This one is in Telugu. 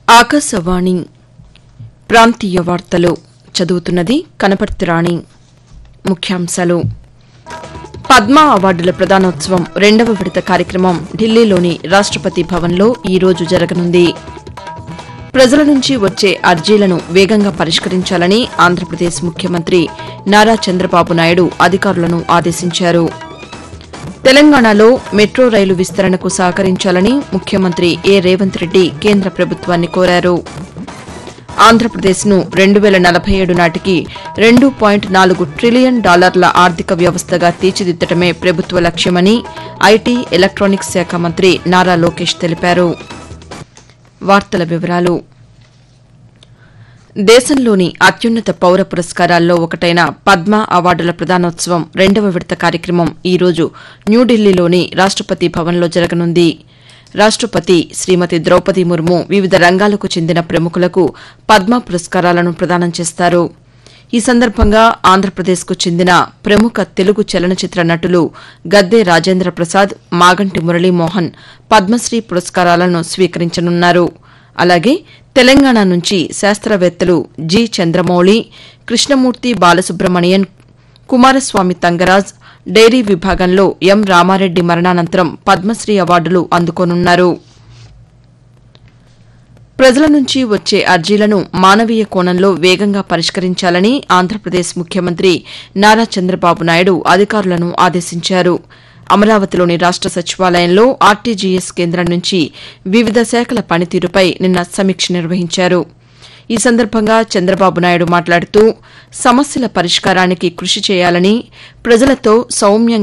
ఆకాశవాణి ప్రాంతీయ వార్తలు చదువుతున్నది కనపర్తి రాణి ముఖ్యాంశాలు పద్మ అవార్డుల ప్రదానోత్సవం రెండవ విడత కార్యక్రమం ఢిల్లీలోని రాష్టపతి భవన్లో ఈ రోజు జరగనుంది ప్రజల నుంచి వచ్చే అర్జీలను వేగంగా పరిష్కరించాలని ఆంధ్రప్రదేశ్ ముఖ్యమంత్రి నారా చంద్రబాబు నాయుడు అధికారులను ఆదేశించారు తెలంగాణలో మెట్రో రైలు విస్తరణకు సహకరించాలని ముఖ్యమంత్రి ఏ రేవంత్ రెడ్డి కేంద్ర ప్రభుత్వాన్ని కోరారు ఆంధ్రప్రదేశ్ను రెండు వేల నలభై ఏడు నాటికి రెండు పాయింట్ నాలుగు ట్రిలియన్ డాలర్ల ఆర్థిక వ్యవస్థగా తీర్చిదిద్దటమే ప్రభుత్వ లక్ష్యమని ఐటీ ఎలక్టానిక్స్ శాఖ మంత్రి నారా లోకేష్ తెలిపారు వార్తల వివరాలు దేశంలోని అత్యున్నత పౌర పురస్కారాల్లో ఒకటైన పద్మ అవార్డుల ప్రదానోత్సవం రెండవ విడత కార్యక్రమం ఈ రోజు న్యూఢిల్లీలోని రాష్టపతి భవన్లో జరగనుంది రాష్టపతి శ్రీమతి ద్రౌపది ముర్ము వివిధ రంగాలకు చెందిన ప్రముఖులకు పద్మ పురస్కారాలను ప్రదానం చేస్తారు ఈ సందర్భంగా ఆంధ్రప్రదేశ్కు చెందిన ప్రముఖ తెలుగు చలనచిత్ర నటులు గద్దె రాజేంద్ర ప్రసాద్ మాగంటి మురళీమోహన్ పద్మశ్రీ పురస్కారాలను స్వీకరించనున్నారు అలాగే తెలంగాణ నుంచి శాస్త్రవేత్తలు జి చంద్రమౌళి కృష్ణమూర్తి బాలసుబ్రమణియన్ కుమారస్వామి తంగరాజ్ డైరీ విభాగంలో ఎం రామారెడ్డి మరణానంతరం పద్మశ్రీ అవార్డులు అందుకోనున్నారు ప్రజల నుంచి వచ్చే అర్జీలను మానవీయ కోణంలో వేగంగా పరిష్కరించాలని ఆంధ్రప్రదేశ్ ముఖ్యమంత్రి నారా చంద్రబాబు నాయుడు అధికారులను ఆదేశించారు అమరావతిలోని రాష్ట సచివాలయంలో ఆర్టీజీఎస్ కేంద్రం నుంచి వివిధ శాఖల పనితీరుపై నిన్న సమీక్ష నిర్వహించారు ఈ సందర్భంగా చంద్రబాబు నాయుడు మాట్లాడుతూ సమస్యల పరిష్కారానికి కృషి చేయాలని ప్రజలతో సౌమ్యంగా